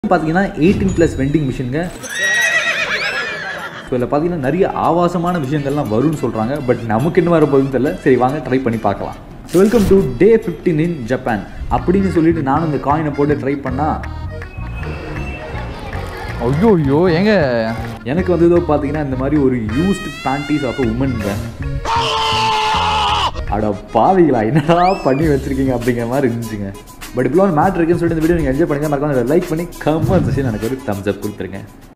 பார்த்தீங்கன்னா eighteen plus vending மிஷினுங்க so இதில் பார்த்தீங்கன்னா நிறைய ஆபாசமான விஷயங்கள்லாம் வரும்னு சொல்கிறாங்க பட் நமக்கு என்ன வர போகுதுன்னு தெரியல சரி வாங்க ட்ரை பண்ணி பார்க்கலாம் so welcome to day fifteen in Japan அப்படின்னு சொல்லிட்டு நானும் இந்த காயினை போட்டு ட்ரை பண்ணால் ஐயோ ஐயோ ஏங்க எனக்கு வந்து ஏதோ பார்த்தீங்கன்னா இந்த மாதிரி ஒரு யூஸ்ட் பேண்டீஸ் ஆஃப் உமன்ங்க அட பாவிகளா என்னடா பண்ணி வச்சிருக்கீங்க அப்படிங்கிற மாதிரி இருந்துச்சுங்க பட் இப்படி ஒரு மேட்ரு இருக்குன்னு சொல்லிட்டு இந்த வீடியோ நீங்கள் என்ஜாய் பண்ணுங்க மறக்காம லைக் பண்ணி கமெண்ட் செக்ஷன் எனக்கு ஒரு தம்ஸ் அப் கொடுத்துருங்க